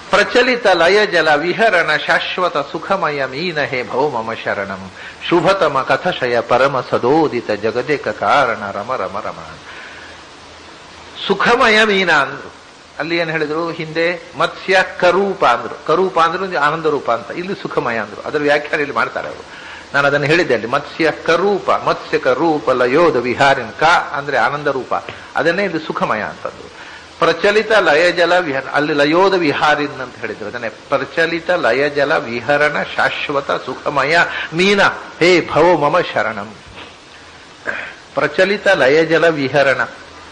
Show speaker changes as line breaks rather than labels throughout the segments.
ಪ್ರಚಲಿತ ಲಯ ಜಲ ವಿಹರಣ ಶಾಶ್ವತ ಸುಖಮಯ ಮೀನ ಹೇ ಭೌ ಮಮ ಶರಣಂ ಶುಭತಮ ಕಥಶಯ ಪರಮ ಸದೋದಿತ ಜಗದೇಕ ಕಾರಣ ರಮ ರಮ ರಮ ಸುಖಮಯ ಮೀನ ಅಂದ್ರು ಅಲ್ಲಿ ಏನ್ ಹೇಳಿದ್ರು ಹಿಂದೆ ಮತ್ಸ್ಯ ಕರೂಪ ಅಂದ್ರು ಕರೂಪ ಅಂದ್ರೆ ಒಂದು ಆನಂದ ರೂಪ ಅಂತ ಇಲ್ಲಿ ಸುಖಮಯ ಅಂದ್ರು ಅದರ ವ್ಯಾಖ್ಯಾನ ಇಲ್ಲಿ ಮಾಡ್ತಾರೆ ಅವರು ನಾನು ಅದನ್ನು ಹೇಳಿದ್ದೆ ಅಲ್ಲಿ ಮತ್ಸ್ಯ ಕರೂಪ ಮತ್ಸ್ಯ ಕರೂಪ ಲಯೋದ ವಿಹಾರಿನ್ ಕ ಅಂದ್ರೆ ಆನಂದ ರೂಪ ಅದನ್ನೇ ಇಲ್ಲಿ ಸುಖಮಯ ಅಂತಂದ್ರು ಪ್ರಚಲಿತ ಲಯಜಲ ವಿಹರ ಅಲ್ಲಿ ಲಯೋದ ವಿಹಾರಿನ್ ಅಂತ ಹೇಳಿದ್ರು ಅದನ್ನೇ ಪ್ರಚಲಿತ ಲಯಜಲ ವಿಹರಣ ಶಾಶ್ವತ ಸುಖಮಯ ಮೀನ ಹೇ ಭವ ಮಮ ಶರಣಂ ಪ್ರಚಲಿತ ಲಯಜಲ ವಿಹರಣ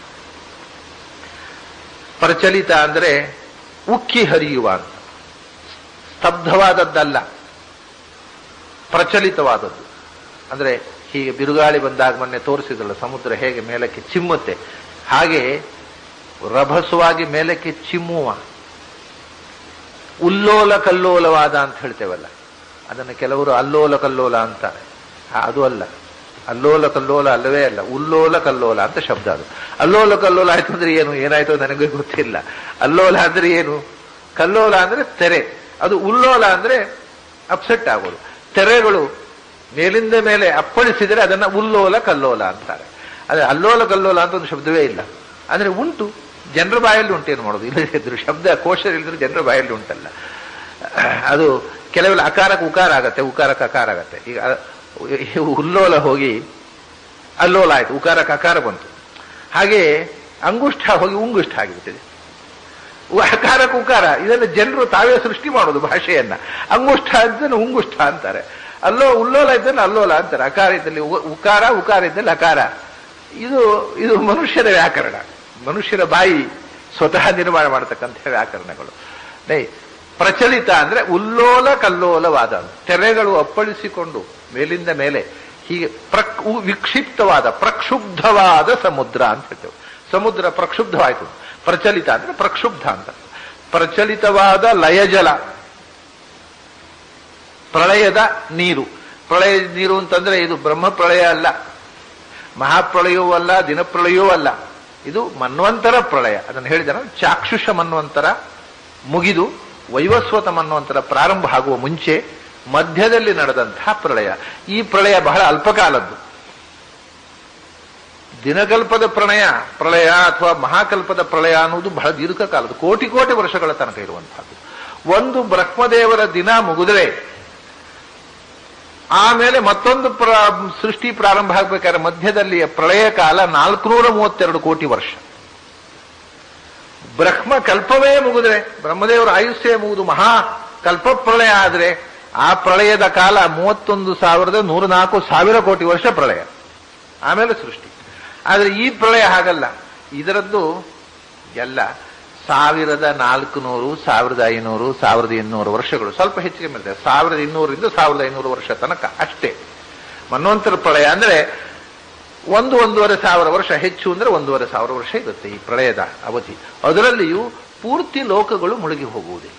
ಪ್ರಚಲಿತ ಅಂದ್ರೆ ಉಕ್ಕಿ ಹರಿಯುವ ಅಂತ ಸ್ತಬ್ಧವಾದದ್ದಲ್ಲ ಪ್ರಚಲಿತವಾದದ್ದು ಅಂದ್ರೆ ಹೀಗೆ ಬಿರುಗಾಳಿ ಬಂದಾಗ ಮೊನ್ನೆ ತೋರಿಸಿದ್ರಲ್ಲ ಸಮುದ್ರ ಹೇಗೆ ಮೇಲಕ್ಕೆ ಚಿಮ್ಮುತ್ತೆ ಹಾಗೆ ರಭಸವಾಗಿ ಮೇಲಕ್ಕೆ ಚಿಮ್ಮುವ ಉಲ್ಲೋಲ ಕಲ್ಲೋಲವಾದ ಅಂತ ಹೇಳ್ತೇವಲ್ಲ ಅದನ್ನು ಕೆಲವರು ಅಲ್ಲೋಲ ಕಲ್ಲೋಲ ಅಂತಾರೆ ಆ, ಅದು ಅಲ್ಲ ಅಲ್ಲೋಲ ಕಲ್ಲೋಲ ಅಲ್ಲವೇ ಅಲ್ಲ ಉಲ್ಲೋಲ ಕಲ್ಲೋಲ ಅಂತ ಶಬ್ದ ಅದು ಅಲ್ಲೋಲ ಕಲ್ಲೋಲ ಆಯ್ತು ಅಂದ್ರೆ ಏನು ಏನಾಯ್ತು ನನಗೆ ಗೊತ್ತಿಲ್ಲ ಅಲ್ಲೋಲ ಅಂದ್ರೆ ಏನು ಕಲ್ಲೋಲ ಅಂದ್ರೆ ತೆರೆ ಅದು ಉಲ್ಲೋಲ ಅಂದ್ರೆ ಅಪ್ಸೆಟ್ ಆಗೋದು ತೆರೆಗಳು ಮೇಲಿಂದ ಮೇಲೆ ಅಪ್ಪಳಿಸಿದರೆ ಅದನ್ನ ಉಲ್ಲೋಲ ಕಲ್ಲೋಲ ಅಂತಾರೆ ಅದೇ ಅಲ್ಲೋಲ ಕಲ್ಲೋಲ ಅಂತ ಒಂದು ಶಬ್ದವೇ ಇಲ್ಲ ಆದ್ರೆ ಉಂಟು ಜನರ ಬಾಯಲ್ಲಿ ಉಂಟು ಏನು ಮಾಡೋದು ಇಲ್ಲದಿದ್ರು ಶಬ್ದ ಕೋಶ ಇಲ್ಲದ್ರೆ ಜನರ ಬಾಯಲ್ಲಿ ಉಂಟಲ್ಲ ಅದು ಕೆಲವೆಲ್ಲ ಅಕಾರಕ್ಕೆ ಉಕಾರ ಆಗತ್ತೆ ಉಕಾರಕ್ಕೆ ಅಕಾರ ಆಗತ್ತೆ ಈಗ ಅ- ಉಲ್ಲೋಲ ಹೋಗಿ ಅಲ್ಲೋಲ ಆಯ್ತು ಉಕಾರಕ್ಕೆ ಅಕಾರ ಬಂತು ಹಾಗೆ ಅಂಗುಷ್ಠ ಹೋಗಿ ಉಂಗುಷ್ಠ ಆಗಿಬಿಟ್ಟಿದೆ ಉ- ಅಕಾರಕ್ಕೆ ಉಕಾರ ಇದನ್ನು ಜನರು ತಾವೇ ಸೃಷ್ಟಿ ಮಾಡೋದು ಭಾಷೆಯನ್ನ ಅಂಗುಷ್ಠ ಇದ್ದನ್ನು ಉಂಗುಷ್ಠ ಅಂತಾರೆ ಅಲ್ಲೋ ಉಲ್ಲೋಲ ಇದ್ದನ್ನು ಅಲ್ಲೋಲ ಅಂತಾರೆ ಅಕಾರ ಇದ್ದಲ್ಲಿ ಉ- ಉಕಾರ ಉಕಾರ ಇದ್ದಲ್ಲಿ ಅಕಾರ ಇದು ಇದು ಮನುಷ್ಯರ ವ್ಯಾಕರಣ ಮನುಷ್ಯರ ಬಾಯಿ ಸ್ವತಃ ನಿರ್ಮಾಣ ಮಾಡತಕ್ಕಂಥ ವ್ಯಾಕರಣಗಳು ನೈ ಪ್ರಚಲಿತ ಅಂದ್ರೆ ಉಲ್ಲೋಲ ಕಲ್ಲೋಲವಾದ ತೆರೆಗಳು ಅಪ್ಪಳಿಸಿಕೊಂಡು ಮೇಲಿಂದ ಮೇಲೆ ಹೀಗೆ ಪ್ರಕ್ ಉ- ವಿಕ್ಷಿಪ್ತವಾದ ಪ್ರಕ್ಷುಬ್ಧವಾದ ಸಮುದ್ರ ಅಂತ ಹೇಳ್ತೇವೆ ಸಮುದ್ರ ಪ್ರಕ್ಷುಬ್ಧವಾಯಿತು ಪ್ರಚಲಿತ ಅಂದ್ರೆ ಪ್ರಕ್ಷುಬ್ಧ ಅಂತ ಪ್ರಚಲಿತವಾದ ಲಯಜಲ ಪ್ರಳಯದ ನೀರು ಪ್ರಳಯದ ನೀರು ಅಂತಂದ್ರೆ ಇದು ಬ್ರಹ್ಮ ಪ್ರಳಯ ಅಲ್ಲ ಮಹಾಪ್ರಳಯವೂ ಅಲ್ಲ ದಿನಪ್ರಳಯವೂ ಅಲ್ಲ ಇದು ಮನ್ವಂತರ ಪ್ರಳಯ ಅದನ್ನು ಹೇಳಿದ ಚಾಕ್ಷುಷ ಮನ್ವಂತರ ಮುಗಿದು ವೈವಸ್ವತ ಮನ್ವಂತರ ಪ್ರಾರಂಭ ಆಗುವ ಮುಂಚೆ ಮಧ್ಯದಲ್ಲಿ ನಡೆದಂತಹ ಪ್ರಳಯ ಈ ಪ್ರಳಯ ಬಹಳ ಅಲ್ಪಕಾಲದ್ದು ದಿನಕಲ್ಪದ ಪ್ರಣಯ ಪ್ರಳಯ ಅಥವಾ ಮಹಾಕಲ್ಪದ ಪ್ರಳಯ ಅನ್ನುವುದು ಬಹಳ ದೀರ್ಘಕಾಲದ್ದು ಕೋಟಿ ಕೋಟಿ ವರ್ಷಗಳ ತನಕ ಇರುವಂತಹದ್ದು ಒಂದು ಬ್ರಹ್ಮದೇವರ ದಿನ ಮುಗಿದ್ರೆ ಆಮೇಲೆ ಮತ್ತೊಂದು ಪ್ರ ಸೃಷ್ಟಿ ಪ್ರಾರಂಭ ಆಗ್ಬೇಕಾದ್ರೆ ಮಧ್ಯದಲ್ಲಿ ಪ್ರಳಯ ಕಾಲ ನಾಲ್ಕುನೂರ ಮೂವತ್ತೆರಡು ಕೋಟಿ ವರ್ಷ ಬ್ರಹ್ಮ ಕಲ್ಪವೇ ಮುಗಿದ್ರೆ ಬ್ರಹ್ಮದೇವರ ಆಯುಷ್ಯ ಮುಗಿದು ಮಹಾ ಕಲ್ಪ ಪ್ರಳಯ ಆದ್ರೆ ಆ ಪ್ರಳಯದ ಕಾಲ ಮೂವತ್ತೊಂದು ಸಾವಿರದ ನೂರ ನಾಲ್ಕು ಸಾವಿರ ಕೋಟಿ ವರ್ಷ ಪ್ರಳಯ ಆಮೇಲೆ ಸೃಷ್ಟಿ ಆದ್ರೆ ಈ ಪ್ರಳಯ ಹಾಗಲ್ಲ ಇದರದ್ದು ಎಲ್ಲ ಸಾವಿರದ ನಾಲ್ಕು ನೂರು ಸಾವಿರದ ಐನೂರು ಸಾವಿರದ ಇನ್ನೂರು ವರ್ಷಗಳು ಸ್ವಲ್ಪ ಹೆಚ್ಚಿಗೆ ಮೇಲೆ ಸಾವಿರದ ಇನ್ನೂರರಿಂದ ಸಾವಿರದ ಐನೂರು ವರ್ಷ ತನಕ ಅಷ್ಟೇ ಮನ್ವಂತರ ಪ್ರಳಯ ಅಂದ್ರೆ ಒಂದು ಒಂದೂವರೆ ಸಾವಿರ ವರ್ಷ ಹೆಚ್ಚು ಅಂದ್ರೆ ಒಂದೂವರೆ ಸಾವಿರ ವರ್ಷ ಇರುತ್ತೆ ಈ ಪ್ರಳಯದ ಅವಧಿ ಅದರಲ್ಲಿಯೂ ಪೂರ್ತಿ ಲೋಕಗಳು ಮುಳುಗಿ ಹೋಗುವುದಿಲ್ಲ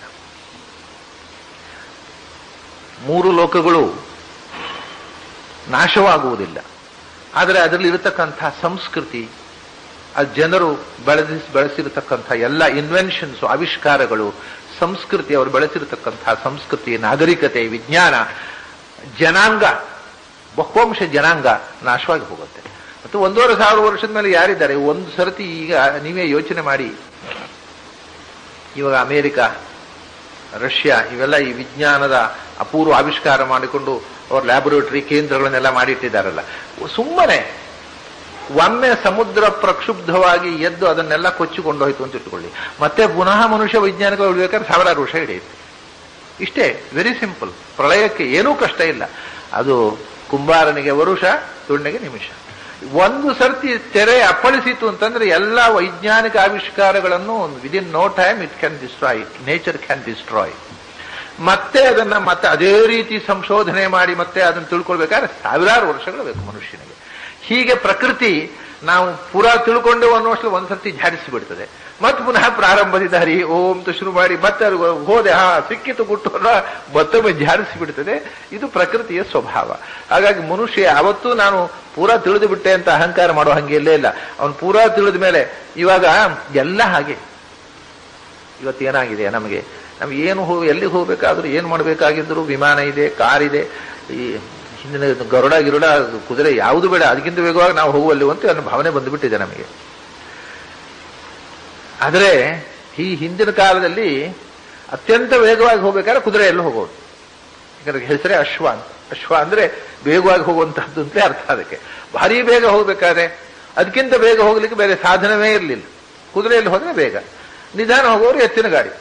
ಮೂರು ಲೋಕಗಳು ನಾಶವಾಗುವುದಿಲ್ಲ ಆದರೆ ಅದರಲ್ಲಿ ಇರತಕ್ಕಂಥ ಸಂಸ್ಕೃತಿ ಆ ಜನರು ಬೆಳೆದಿಸ್ ಬೆಳೆಸಿರತಕ್ಕಂಥ ಎಲ್ಲ ಇನ್ವೆನ್ಷನ್ಸ್ ಆವಿಷ್ಕಾರಗಳು ಸಂಸ್ಕೃತಿ ಅವರು ಬೆಳೆಸಿರತಕ್ಕಂಥ ಸಂಸ್ಕೃತಿ ನಾಗರಿಕತೆ ವಿಜ್ಞಾನ ಜನಾಂಗ ಬಹುವಂಶ ಜನಾಂಗ ನಾಶವಾಗಿ ಹೋಗುತ್ತೆ ಮತ್ತು ಒಂದೂವರೆ ಸಾವಿರ ವರ್ಷದ ಮೇಲೆ ಯಾರಿದ್ದಾರೆ ಒಂದು ಸರತಿ ಈಗ ನೀವೇ ಯೋಚನೆ ಮಾಡಿ ಇವಾಗ ಅಮೇರಿಕ ರಷ್ಯಾ ಇವೆಲ್ಲ ಈ ವಿಜ್ಞಾನದ ಅಪೂರ್ವ ಆವಿಷ್ಕಾರ ಮಾಡಿಕೊಂಡು ಅವ್ರ ಲ್ಯಾಬೊರೇಟರಿ ಕೇಂದ್ರಗಳನ್ನೆಲ್ಲ ಮಾಡಿಟ್ಟಿದ್ದಾರಲ್ಲ ಸುಮ್ಮನೆ ಒಮ್ಮೆ ಸಮುದ್ರ ಪ್ರಕ್ಷುಬ್ಧವಾಗಿ ಎದ್ದು ಅದನ್ನೆಲ್ಲ ಕೊಚ್ಚಿಕೊಂಡು ಹೋಯ್ತು ಅಂತ ಇಟ್ಕೊಳ್ಳಿ ಮತ್ತೆ ಪುನಃ ಮನುಷ್ಯ ವೈಜ್ಞಾನಿಕ ಉಳ್ಬೇಕಾದ್ರೆ ಸಾವಿರಾರು ವರ್ಷ ಹಿಡಿಯುತ್ತೆ ಇಷ್ಟೇ ವೆರಿ ಸಿಂಪಲ್ ಪ್ರಳಯಕ್ಕೆ ಏನೂ ಕಷ್ಟ ಇಲ್ಲ ಅದು ಕುಂಬಾರನಿಗೆ ವರುಷ ತುಂಡಿಗೆ ನಿಮಿಷ ಒಂದು ಸರ್ತಿ ತೆರೆ ಅಪ್ಪಳಿಸಿತು ಅಂತಂದ್ರೆ ಎಲ್ಲ ವೈಜ್ಞಾನಿಕ ಆವಿಷ್ಕಾರಗಳನ್ನು within no time it can destroy nature can destroy ಮತ್ತೆ ಅದನ್ನ ಮತ್ತೆ ಅದೇ ರೀತಿ ಸಂಶೋಧನೆ ಮಾಡಿ ಮತ್ತೆ ಅದನ್ನು ತಿಳ್ಕೊಳ್ಬೇಕಾದ್ರೆ ಸಾವಿರಾರು ವರ್ಷಗಳು ಬೇಕು ಮನುಷ್ಯನಿಗೆ ಹೀಗೆ ಪ್ರಕೃತಿ ನಾವು ಪೂರಾ ತಿಳ್ಕೊಂಡೆವು ಅನ್ನೋಷ್ಟು ಒಂದ್ಸರ್ತಿ ಝಾಡಿಸಿ ಬಿಡ್ತದೆ ಮತ್ತೆ ಪುನಃ ಪ್ರಾರಂಭದಿಂದ ಹರಿ ಓಂ ಅಂತ ಶುರು ಮಾಡಿ ಮತ್ತೆ ಅದು ಹೋದೆ ಹಾ ಸಿಕ್ಕಿತು ಗುಟ್ಟು ಅನ್ನೋ ಮತ್ತೊಮ್ಮೆ ಝಾಡಿಸಿ ಬಿಡ್ತದೆ ಇದು ಪ್ರಕೃತಿಯ ಸ್ವಭಾವ ಹಾಗಾಗಿ ಮನುಷ್ಯ ಯಾವತ್ತೂ ನಾನು ಪೂರಾ ತಿಳಿದು ಬಿಟ್ಟೆ ಅಂತ ಅಹಂಕಾರ ಮಾಡೋ ಹಂಗೆ ಇಲ್ಲೇ ಇಲ್ಲ ಅವನು ಪೂರಾ ತಿಳಿದ ಮೇಲೆ ಇವಾಗ ಎಲ್ಲ ಹಾಗೆ ಇವತ್ತು ಏನಾಗಿದೆ ನಮಗೆ ನಮ್ಗೆ ಏನು ಹೋಗಿ ಎಲ್ಲಿಗೆ ಹೋಗ್ಬೇಕಾದ್ರೂ ಏನು ಮಾಡಬೇಕಾಗಿದ್ರು ವಿಮಾನ ಇದೆ ಕಾರ್ ಇದೆ ಈ ಹಿಂದಿನ ಗರುಡ ಗಿರುಡ ಕುದುರೆ ಯಾವುದು ಬೇಡ ಅದಕ್ಕಿಂತ ವೇಗವಾಗಿ ನಾವು ಹೋಗುವಲ್ಲಿ ಅಂತ ಅನ್ನೋ ಭಾವನೆ ಬಂದುಬಿಟ್ಟಿದೆ ನಮಗೆ ಆದರೆ ಈ ಹಿಂದಿನ ಕಾಲದಲ್ಲಿ ಅತ್ಯಂತ ವೇಗವಾಗಿ ಹೋಗ್ಬೇಕಾದ್ರೆ ಕುದುರೆಯಲ್ಲಿ ಹೋಗೋದು ಯಾಕಂದ್ರೆ ಹೆಸರೇ ಅಶ್ವ ಅಂತ ಅಶ್ವ ಅಂದ್ರೆ ವೇಗವಾಗಿ ಹೋಗುವಂತಹದ್ದು ಅಂತಲೇ ಅರ್ಥ ಅದಕ್ಕೆ ಭಾರಿ ಬೇಗ ಹೋಗ್ಬೇಕಾದ್ರೆ ಅದಕ್ಕಿಂತ ಬೇಗ ಹೋಗ್ಲಿಕ್ಕೆ ಬೇರೆ ಸಾಧನವೇ ಇರಲಿಲ್ಲ ಕುದುರೆಯಲ್ಲಿ ಹೋದ್ರೆ ಬೇಗ ನಿಧಾನ ಹೋಗೋರು ಎತ್ತಿನ ಗಾಡಿ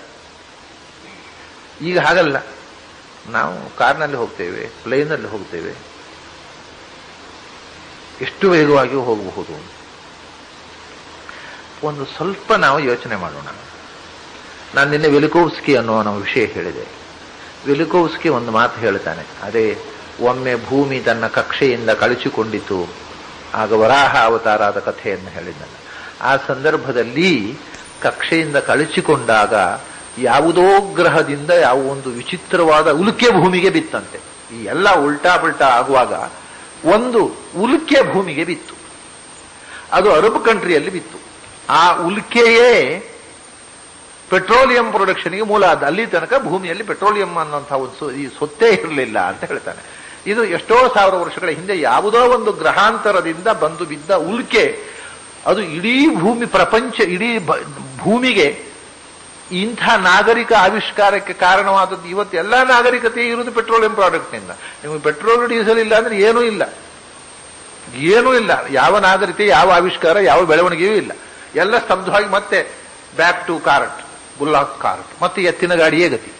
ಈಗ ಹಾಗಲ್ಲ ನಾವು ಕಾರ್ನಲ್ಲಿ ಹೋಗ್ತೇವೆ ಪ್ಲೇನಲ್ಲಿ ಹೋಗ್ತೇವೆ ಎಷ್ಟು ವೇಗವಾಗಿ ಹೋಗಬಹುದು ಒಂದು ಸ್ವಲ್ಪ ನಾವು ಯೋಚನೆ ಮಾಡೋಣ ನಾನು ನಿನ್ನೆ ವೆಲಿಕೋವ್ಸ್ಕಿ ಅನ್ನೋ ನಾವು ವಿಷಯ ಹೇಳಿದೆ ವೆಲಿಕೋವ್ಸ್ಕಿ ಒಂದು ಮಾತು ಹೇಳ್ತಾನೆ ಅದೇ ಒಮ್ಮೆ ಭೂಮಿ ತನ್ನ ಕಕ್ಷೆಯಿಂದ ಕಳಚಿಕೊಂಡಿತು ಆಗ ವರಾಹ ಅವತಾರದ ಕಥೆಯನ್ನು ಹೇಳಿದ್ದಾನೆ ಆ ಸಂದರ್ಭದಲ್ಲಿ ಕಕ್ಷೆಯಿಂದ ಕಳಚಿಕೊಂಡಾಗ ಯಾವುದೋ ಗ್ರಹದಿಂದ ಯಾವ ಒಂದು ವಿಚಿತ್ರವಾದ ಉಲ್ಕೆ ಭೂಮಿಗೆ ಬಿತ್ತಂತೆ ಈ ಎಲ್ಲ ಉಲ್ಟಾ ಪಲ್ಟಾ ಆಗುವಾಗ ಒಂದು ಉಲ್ಕೆ ಭೂಮಿಗೆ ಬಿತ್ತು ಅದು ಅರಬ್ ಕಂಟ್ರಿಯಲ್ಲಿ ಬಿತ್ತು ಆ ಉಲ್ಕೆಯೇ ಪೆಟ್ರೋಲಿಯಂ ಪ್ರೊಡಕ್ಷನ್ಗೆ ಮೂಲ ಆದ ಅಲ್ಲಿ ತನಕ ಭೂಮಿಯಲ್ಲಿ ಪೆಟ್ರೋಲಿಯಂ ಅನ್ನುವಂತಹ ಒಂದು ಸೊ- ಈ ಸೊತ್ತೇ ಇರಲಿಲ್ಲ ಅಂತ ಹೇಳ್ತಾನೆ ಇದು ಎಷ್ಟೋ ಸಾವಿರ ವರ್ಷಗಳ ಹಿಂದೆ ಯಾವುದೋ ಒಂದು ಗ್ರಹಾಂತರದಿಂದ ಬಂದು ಬಿದ್ದ ಉಲ್ಕೆ ಅದು ಇಡೀ ಭೂಮಿ ಪ್ರಪಂಚ ಇಡೀ ಬ- ಭೂಮಿಗೆ ಇಂಥ ನಾಗರಿಕ ಆವಿಷ್ಕಾರಕ್ಕೆ ಕಾರಣವಾದದ್ದು ಇವತ್ತು ಎಲ್ಲ ನಾಗರಿಕತೆ ಇರುವುದು ಪೆಟ್ರೋಲಿಯಂ ಪ್ರಾಡಕ್ಟ್ನಿಂದ ನಿಮಗೆ ಪೆಟ್ರೋಲ್ ಡೀಸೆಲ್ ಇಲ್ಲ ಅಂದ್ರೆ ಏನೂ ಇಲ್ಲ ಏನೂ ಇಲ್ಲ ಯಾವ ನಾಗರಿಕತೆ ಯಾವ ಆವಿಷ್ಕಾರ ಯಾವ ಬೆಳವಣಿಗೆಯೂ ಇಲ್ಲ ಎಲ್ಲ ಸ್ತಬ್ಧವಾಗಿ ಮತ್ತೆ back to cart bullock cart ಮತ್ತೆ ಎತ್ತಿನ ಗಾಡಿಯೇ ಗತಿ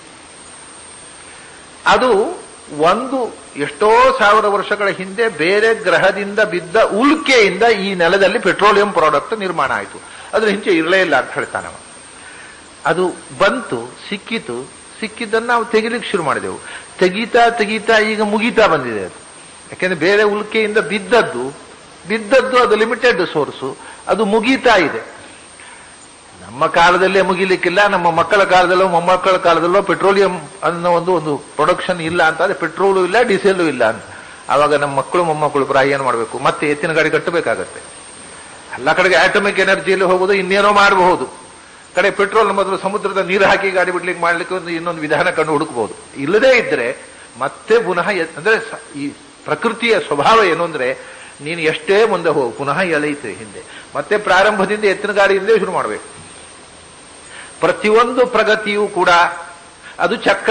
ಅದು ಒಂದು ಎಷ್ಟೋ ಸಾವಿರ ವರ್ಷಗಳ ಹಿಂದೆ ಬೇರೆ ಗ್ರಹದಿಂದ ಬಿದ್ದ ಉಲ್ಕೆಯಿಂದ ಈ ನೆಲದಲ್ಲಿ ಪೆಟ್ರೋಲಿಯಂ ಪ್ರಾಡಕ್ಟ್ ನಿರ್ಮಾಣ ಆಯಿತು ಅದ್ರ ಹಿಂಚೆ ಇರಲೇ ಇಲ್ಲ ಅಂತ ಹೇಳ್ತಾನೆ ಅವ. ಅದು ಬಂತು ಸಿಕ್ಕಿತು ಸಿಕ್ಕಿದ್ದನ್ನು ನಾವು ತೆಗಿಲಿಕ್ಕೆ ಶುರು ಮಾಡಿದೆವು ತೆಗೀತಾ ತೆಗೀತಾ ಈಗ ಮುಗೀತಾ ಬಂದಿದೆ ಅದು ಯಾಕೆಂದ್ರೆ ಬೇರೆ ಉಲ್ಕೆಯಿಂದ ಬಿದ್ದದ್ದು ಬಿದ್ದದ್ದು ಅದು ಲಿಮಿಟೆಡ್ ಸೋರ್ಸು ಅದು ಮುಗೀತಾ ಇದೆ ನಮ್ಮ ಕಾಲದಲ್ಲೇ ಮುಗಿಲಿಕ್ಕಿಲ್ಲ ನಮ್ಮ ಮಕ್ಕಳ ಕಾಲದಲ್ಲೋ ಮೊಮ್ಮಕ್ಕಳ ಕಾಲದಲ್ಲೋ ಪೆಟ್ರೋಲಿಯಂ ಅನ್ನೋ ಒಂದು ಒಂದು ಪ್ರೊಡಕ್ಷನ್ ಇಲ್ಲ ಅಂತ ಅದೇ ಪೆಟ್ರೋಲು ಇಲ್ಲ ಡೀಸೆಲ್ ಇಲ್ಲ ಅಂತ ಆವಾಗ ನಮ್ಮ ಮಕ್ಕಳು ಮೊಮ್ಮಕ್ಕಳು ಪ್ರಾಯ ಏನು ಮಾಡಬೇಕು ಮತ್ತೆ ಎತ್ತಿನ ಗಾಡಿ ಕಟ್ಟಬೇಕಾಗತ್ತೆ ಎಲ್ಲ ಕಡೆಗೆ ಆಟಮಿಕ್ ಎನರ್ಜಿಯಲ್ಲಿ ಹೋಗೋದು ಇನ್ನೇನೋ ಮಾಡಬಹುದು ಕಡೆ ಪೆಟ್ರೋಲ್ ಮೊದಲು ಸಮುದ್ರದ ನೀರು ಹಾಕಿ ಗಾಡಿ ಬಿಡ್ಲಿಕ್ಕೆ ಮಾಡ್ಲಿಕ್ಕೆ ಒಂದು ಇನ್ನೊಂದು ವಿಧಾನ ಕಂಡು ಹುಡುಕಬಹುದು ಇಲ್ಲದೇ ಇದ್ರೆ ಮತ್ತೆ ಪುನಃ ಎ- ಅಂದ್ರೆ ಸ- ಈ ಪ್ರಕೃತಿಯ ಸ್ವಭಾವ ಏನು ಅಂದ್ರೆ ನೀನು ಎಷ್ಟೇ ಮುಂದೆ ಹೋಗು ಪುನಃ ಎಳೆಯುತ್ತೆ ಹಿಂದೆ ಮತ್ತೆ ಪ್ರಾರಂಭದಿಂದ ಎತ್ತಿನ ಗಾಡಿಯಿಂದಲೇ ಶುರು ಮಾಡಬೇಕು ಪ್ರತಿಯೊಂದು ಪ್ರಗತಿಯೂ ಕೂಡ ಅದು ಚಕ್ರ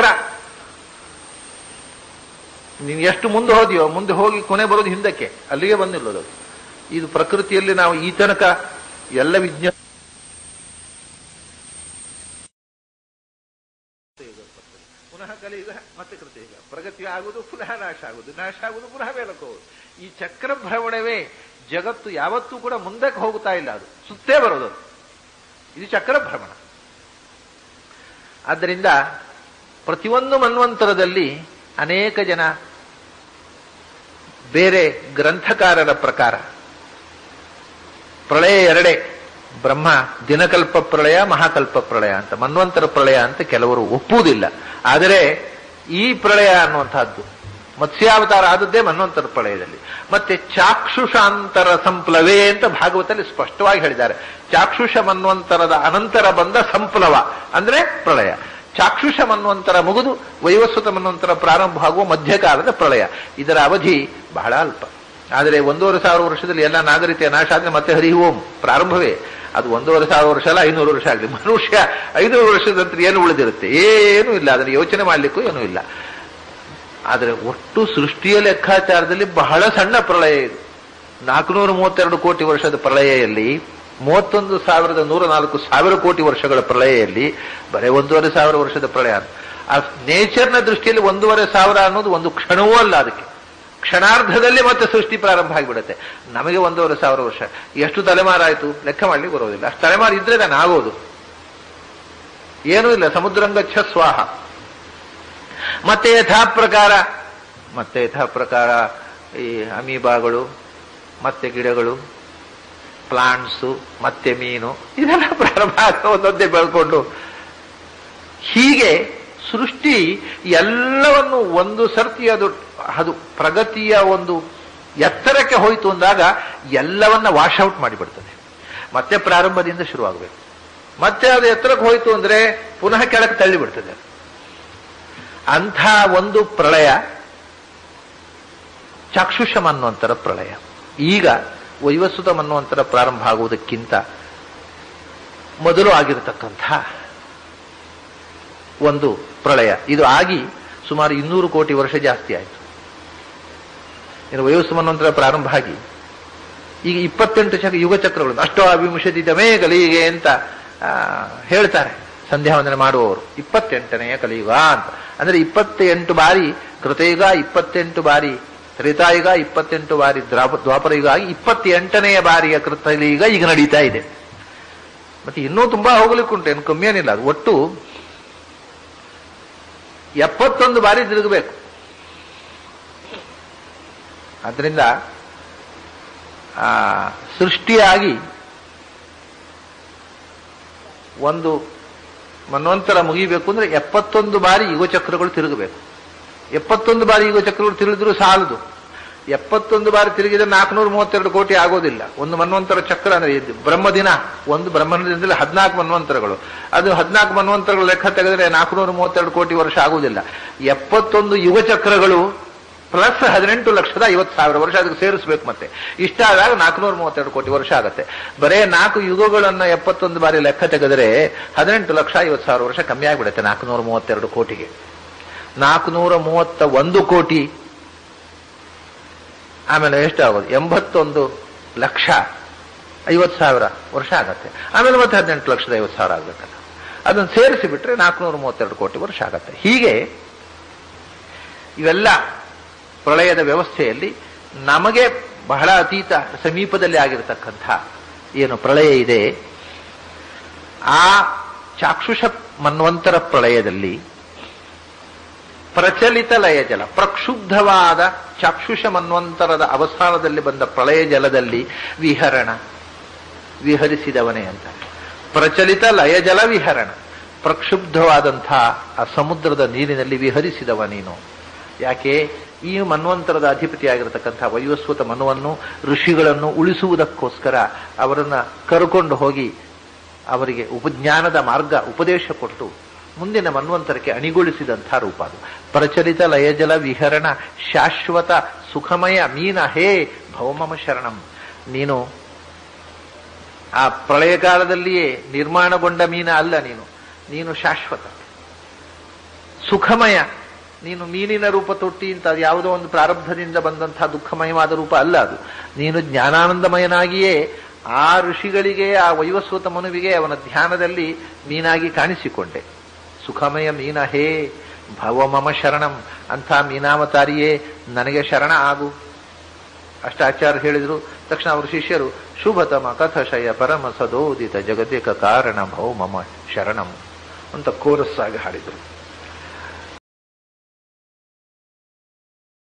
ನೀನು ಎಷ್ಟು ಮುಂದೆ ಹೋದಿಯೋ ಮುಂದೆ ಹೋಗಿ ಕೊನೆ ಬರೋದು ಹಿಂದಕ್ಕೆ ಅಲ್ಲಿಗೆ ಬಂದಿಲ್ಲದು ಇದು ಪ್ರಕೃತಿಯಲ್ಲಿ ನಾವು ಈ ತನಕ ಎಲ್ಲ ವಿಜ್ಞಾನ ಪುನಃ ಕಲಿಯುಗ ಮತ್ತೆ ಕೃತಯುಗ ಪ್ರಗತಿ ಆಗುವುದು ಪುನಃ ನಾಶ ಆಗುವುದು ನಾಶ ಆಗುವುದು ಪುನಃ ಮೇಲಕ್ಕೆ ಹೋಗುದು ಈ ಚಕ್ರ ಭ್ರಮಣವೇ ಜಗತ್ತು ಯಾವತ್ತೂ ಕೂಡ ಮುಂದಕ್ಕೆ ಹೋಗ್ತಾ ಇಲ್ಲ ಅದು ಸುತ್ತೇ ಬರೋದು ಅದು. ಇದು ಚಕ್ರ ಭ್ರಮಣ ಆದ್ದರಿಂದ ಪ್ರತಿಯೊಂದು ಮನ್ವಂತರದಲ್ಲಿ ಅನೇಕ ಜನ ಬೇರೆ ಗ್ರಂಥಕಾರರ ಪ್ರಕಾರ ಪ್ರಳಯ ಎರಡೇ ಬ್ರಹ್ಮ ದಿನಕಲ್ಪ ಪ್ರಳಯ ಮಹಾಕಲ್ಪ ಪ್ರಳಯ ಅಂತ ಮನ್ವಂತರ ಪ್ರಳಯ ಅಂತ ಕೆಲವರು ಒಪ್ಪುವುದಿಲ್ಲ ಆದರೆ ಈ ಪ್ರಳಯ ಅನ್ನುವಂತಹದ್ದು ಮತ್ಸ್ಯಾವತಾರ ಆದದ್ದೇ ಮನ್ವಂತರ ಪ್ರಳಯದಲ್ಲಿ ಮತ್ತೆ ಚಾಕ್ಷುಷಾಂತರ ಸಂಪ್ಲವೇ ಅಂತ ಭಾಗವತಲ್ಲಿ ಸ್ಪಷ್ಟವಾಗಿ ಹೇಳಿದ್ದಾರೆ ಚಾಕ್ಷುಷ ಮನ್ವಂತರದ ಅನಂತರ ಬಂದ ಸಂಪ್ಲವ ಅಂದ್ರೆ ಪ್ರಳಯ ಚಾಕ್ಷುಷ ಮನ್ವಂತರ ಮುಗಿದು ವೈವಸ್ವತ ಮನ್ವಂತರ ಪ್ರಾರಂಭ ಆಗುವ ಮಧ್ಯಕಾಲದ ಪ್ರಳಯ ಇದರ ಅವಧಿ ಬಹಳ ಅಲ್ಪ ಆದರೆ ಒಂದೂವರೆ ಸಾವಿರ ವರ್ಷದಲ್ಲಿ ಎಲ್ಲ ನಾಗರಿಕತೆ ನಾಶ ಆದ್ರೆ ಮತ್ತೆ ಹರಿ ಓಂ ಪ್ರಾರಂಭವೇ ಅದು ಒಂದೂವರೆ ಸಾವಿರ ವರ್ಷ ಅಲ್ಲ ಐನೂರು ವರ್ಷ ಆಗಲಿ ಮನುಷ್ಯ ಐನೂರು ವರ್ಷದ ನಂತರ ಏನು ಉಳಿದಿರುತ್ತೆ ಏನೂ ಇಲ್ಲ ಅದನ್ನು ಯೋಚನೆ ಮಾಡಲಿಕ್ಕೂ ಏನೂ ಇಲ್ಲ ಆದರೆ ಒಟ್ಟು ಸೃಷ್ಟಿಯ ಲೆಕ್ಕಾಚಾರದಲ್ಲಿ ಬಹಳ ಸಣ್ಣ ಪ್ರಳಯ ಇದು ನಾಲ್ಕುನೂರ ಮೂವತ್ತೆರಡು ಕೋಟಿ ವರ್ಷದ ಪ್ರಳಯಲ್ಲಿ ಮೂವತ್ತೊಂದು ಸಾವಿರದ ನೂರ ನಾಲ್ಕು ಸಾವಿರ ಕೋಟಿ ವರ್ಷಗಳ ಪ್ರಳಯಲ್ಲಿ ಬರೀ ಒಂದೂವರೆ ಸಾವಿರ ವರ್ಷದ ಪ್ರಳಯ ಆ ನೇಚರ್ನ ದೃಷ್ಟಿಯಲ್ಲಿ ಒಂದೂವರೆ ಸಾವಿರ ಅನ್ನೋದು ಒಂದು ಕ್ಷಣವೂ ಅಲ್ಲ ಅದಕ್ಕೆ ಕ್ಷಣಾರ್ಧದಲ್ಲಿ ಮತ್ತೆ ಸೃಷ್ಟಿ ಪ್ರಾರಂಭ ಆಗಿಬಿಡುತ್ತೆ ನಮಗೆ ಒಂದೂವರೆ ಸಾವಿರ ವರ್ಷ ಎಷ್ಟು ತಲೆಮಾರಾಯಿತು ಲೆಕ್ಕ ಮಾಡ್ಲಿಕ್ಕೆ ಬರೋದಿಲ್ಲ ಅಷ್ಟು ತಲೆಮಾರು ಇದ್ರೆ ನಾನು ಆಗೋದು ಏನೂ ಇಲ್ಲ ಸಮುದ್ರಂಗಚ್ಛ ಸ್ವಾಹ ಮತ್ತೆ ಯಥಾ ಪ್ರಕಾರ ಮತ್ತೆ ಯಥಾ ಪ್ರಕಾರ ಈ ಅಮೀಬಾಗಳು ಮತ್ತೆ ಗಿಡಗಳು ಪ್ಲಾಂಟ್ಸು ಮತ್ತೆ ಮೀನು ಇದೆಲ್ಲ ಪ್ರಾರಂಭ ಆಗ್ತಾ ಒಂದೊಂದೇ ಬೆಳ್ಕೊಂಡು ಹೀಗೆ ಸೃಷ್ಟಿ ಎಲ್ಲವನ್ನು ಒಂದು ಸರ್ತಿ ಅದು ಅದು ಪ್ರಗತಿಯ ಒಂದು ಎತ್ತರಕ್ಕೆ ಹೋಯಿತು ಅಂದಾಗ ಎಲ್ಲವನ್ನ ವಾಶ್ ಔಟ್ ಮಾಡಿಬಿಡ್ತದೆ ಮತ್ತೆ ಪ್ರಾರಂಭದಿಂದ ಶುರುವಾಗಬೇಕು ಮತ್ತೆ ಅದು ಎತ್ತರಕ್ಕೆ ಹೋಯ್ತು ಅಂದ್ರೆ ಪುನಃ ಕೆಳಕ್ಕೆ ತಳ್ಳಿ ಬಿಡ್ತದೆ ಅಂಥ ಒಂದು ಪ್ರಳಯ ಚಾಕ್ಷುಷಂ ಅನ್ನುವಂತರ ಪ್ರಳಯ ಈಗ ವೈವಸ್ಸುತಂ ಅನ್ನುವಂತರ ಪ್ರಾರಂಭ ಆಗುವುದಕ್ಕಿಂತ ಮೊದಲು ಆಗಿರತಕ್ಕಂಥ ಒಂದು ಪ್ರಳಯ ಇದು ಆಗಿ ಸುಮಾರು ಇನ್ನೂರು ಕೋಟಿ ವರ್ಷ ಜಾಸ್ತಿ ಆಯಿತು ಇನ್ನು ವಯೋಸ್ಮನ್ವಂತರ ಪ್ರಾರಂಭ ಆಗಿ ಈಗ ಇಪ್ಪತ್ತೆಂಟು ಚಕ್ರ ಯುಗ ಚಕ್ರಗಳು ಅಷ್ಟೋ ಅಭಿಮುಷದಿದಮೇ ಕಲಿಗೆ ಅಂತ ಆ, ಹೇಳ್ತಾರೆ ಸಂಧ್ಯಾ ವಂದನೆ ಮಾಡುವವರು ಇಪ್ಪತ್ತೆಂಟನೆಯ ಕಲಿಯುಗ ಅಂತ ಅಂದ್ರೆ ಇಪ್ಪತ್ತೆಂಟು ಬಾರಿ ಕೃತಯುಗ ಇಪ್ಪತ್ತೆಂಟು ಬಾರಿ ತ್ರೇತಾಯುಗ ಇಪ್ಪತ್ತೆಂಟು ಬಾರಿ ದ್ರಾಪ ದ್ವಾಪರ ಯುಗ ಆಗಿ ಇಪ್ಪತ್ತೆಂಟನೆಯ ಬಾರಿಯ ಕೃತಯುಗ ಈಗ ನಡೀತಾ ಇದೆ ಮತ್ತೆ ಇನ್ನೂ ತುಂಬಾ ಹೋಗ್ಲಿಕ್ಕುಂಟು ಏನು ಕಮ್ಮಿ ಏನಿಲ್ಲ ಅದು ಒಟ್ಟು ಎಪ್ಪತ್ತೊಂದು ಬಾರಿ ತಿರುಗಬೇಕು ಅದರಿಂದ ಆ ಸೃಷ್ಟಿಯಾಗಿ ಒಂದು ಮನ್ವಂತರ ಮುಗಿಬೇಕು ಅಂದ್ರೆ ಎಪ್ಪತ್ತೊಂದು ಬಾರಿ ಯುಗಚಕ್ರಗಳು ತಿರುಗಬೇಕು ಎಪ್ಪತ್ತೊಂದು ಬಾರಿ ಯುಗಚಕ್ರಗಳು ತಿರುಗಿದ್ರು ಸಾಲದು ಎಪ್ಪತ್ತೊಂದು ಬಾರಿ ತಿರುಗಿದ್ರೆ ನಾಲ್ಕುನೂರ ಮೂವತ್ತೆರಡು ಕೋಟಿ ಆಗೋದಿಲ್ಲ ಒಂದು ಮನ್ವಂತರ ಚಕ್ರ ಅಂದ್ರೆ ಇದು ಬ್ರಹ್ಮದಿನ ಒಂದು ಬ್ರಹ್ಮದಿನದಲ್ಲಿ ಹದಿನಾಲ್ಕು ಮನ್ವಂತರಗಳು ಅದು ಹದಿನಾಲ್ಕು ಮನ್ವಂತರಗಳು ಲೆಕ್ಕ ತೆಗೆದ್ರೆ ನಾಲ್ಕುನೂರ ಮೂವತ್ತೆರಡು ಕೋಟಿ ವರ್ಷ ಆಗುವುದಿಲ್ಲ ಎಪ್ಪತ್ತೊಂದು ಯುಗಚಕ್ರಗಳು ಪ್ಲಸ್ ಹದಿನೆಂಟು ಲಕ್ಷದ ಐವತ್ತು ಸಾವಿರ ವರ್ಷ ಅದಕ್ಕೆ ಸೇರಿಸ್ಬೇಕು ಮತ್ತೆ ಇಷ್ಟ ಆದಾಗ ನಾಲ್ಕುನೂರ ಮೂವತ್ತೆರಡು ಕೋಟಿ ವರ್ಷ ಆಗುತ್ತೆ ಬರೇ ನಾಲ್ಕು ಯುಗಗಳನ್ನ ಎಪ್ಪತ್ತೊಂದು ಬಾರಿ ಲೆಕ್ಕ ತೆಗೆದರೆ ಹದಿನೆಂಟು ಲಕ್ಷ ಐವತ್ತು ಸಾವಿರ ವರ್ಷ ಕಮ್ಮಿ ಆಗಿಬಿಡುತ್ತೆ ನಾಲ್ಕುನೂರ ಮೂವತ್ತೆರಡು ಕೋಟಿಗೆ ನಾಲ್ಕುನೂರ ಮೂವತ್ತ ಒಂದು ಕೋಟಿ ಆಮೇಲೆ ಎಷ್ಟಾಗೋದು ಎಂಬತ್ತೊಂದು ಲಕ್ಷ ಐವತ್ತು ಸಾವಿರ ವರ್ಷ ಆಗತ್ತೆ ಆಮೇಲೆ ಮತ್ತೆ ಹದಿನೆಂಟು ಲಕ್ಷದ ಐವತ್ತು ಸಾವಿರ ಆಗ್ಬೇಕಲ್ಲ ಅದನ್ನು ಸೇರಿಸಿ ಬಿಟ್ರೆ ನಾಲ್ಕುನೂರ ಮೂವತ್ತೆರಡು ಕೋಟಿ ವರ್ಷ ಆಗತ್ತೆ ಹೀಗೆ ಇವೆಲ್ಲ ಪ್ರಳಯದ ವ್ಯವಸ್ಥೆಯಲ್ಲಿ ನಮಗೆ ಬಹಳ ಅತೀತ ಸಮೀಪದಲ್ಲಿ ಆಗಿರತಕ್ಕಂಥ ಏನು ಪ್ರಳಯ ಇದೆ ಆ ಚಾಕ್ಷುಷ ಮನ್ವಂತರ ಪ್ರಳಯದಲ್ಲಿ ಪ್ರಚಲಿತ ಲಯ ಜಲ ಪ್ರಕ್ಷುಬ್ಧವಾದ ಚಾಕ್ಷುಷ ಮನ್ವಂತರದ ಅವಸಾನದಲ್ಲಿ ಬಂದ ಪ್ರಳಯ ಜಲದಲ್ಲಿ ವಿಹರಣ ವಿಹರಿಸಿದವನೇ ಅಂತ ಪ್ರಚಲಿತ ಲಯಜಲ ವಿಹರಣ ಪ್ರಕ್ಷುಬ್ಧವಾದಂಥ ಆ ಸಮುದ್ರದ ನೀರಿನಲ್ಲಿ ವಿಹರಿಸಿದವ ನೀನು ಯಾಕೆ ಈ ಮನ್ವಂತರದ ಅಧಿಪತಿಯಾಗಿರತಕ್ಕಂಥ ವೈವಸ್ವತ ಮನುವನ್ನು ಋಷಿಗಳನ್ನು ಉಳಿಸುವುದಕ್ಕೋಸ್ಕರ ಅವರನ್ನ ಕರ್ಕೊಂಡು ಹೋಗಿ ಅವರಿಗೆ ಉಪಜ್ಞಾನದ ಮಾರ್ಗ ಉಪದೇಶ ಕೊಟ್ಟು ಮುಂದಿನ ಮನ್ವಂತರಕ್ಕೆ ಅಣಿಗೊಳಿಸಿದಂಥ ರೂಪ ಅದು ಪ್ರಚಲಿತ ಲಯಜಲ ವಿಹರಣ ಶಾಶ್ವತ ಸುಖಮಯ ಮೀನ ಹೇ ಭೌಮಮ ಶರಣಂ ನೀನು ಆ ಪ್ರಳಯ ಕಾಲದಲ್ಲಿಯೇ ನಿರ್ಮಾಣಗೊಂಡ ಮೀನ ಅಲ್ಲ ನೀನು ನೀನು ಶಾಶ್ವತ ಸುಖಮಯ ನೀನು ಮೀನಿನ ರೂಪ ತೊಟ್ಟಿ ಅಂತ ಅದು ಯಾವುದೋ ಒಂದು ಪ್ರಾರಬ್ಧದಿಂದ ಬಂದಂತಹ ದುಃಖಮಯವಾದ ರೂಪ ಅಲ್ಲ ಅದು ನೀನು ಜ್ಞಾನಾನಂದಮಯನಾಗಿಯೇ ಆ ಋಷಿಗಳಿಗೆ ಆ ವೈವಸ್ವತ ಮನುವಿಗೆ ಅವನ ಧ್ಯಾನದಲ್ಲಿ ಮೀನಾಗಿ ಕಾಣಿಸಿಕೊಂಡೆ ಸುಖಮಯ ಮೀನ ಹೇ ಭವ ಮಮ ಶರಣಂ ಅಂಥ ಮೀನಾವತಾರಿಯೇ ನನಗೆ ಶರಣ ಆಗು ಅಷ್ಟಾಚಾರ್ಯ ಹೇಳಿದ್ರು ತಕ್ಷಣ ಅವರು ಶಿಷ್ಯರು ಶುಭತಮ ಕಥಶಯ ಪರಮ ಸದೋದಿತ ಜಗದೇಕ ಕಾರಣ ಭೌ ಮಮ ಶರಣಂ ಅಂತ ಕೋರಸ್ಸಾಗಿ ಹಾಡಿದರು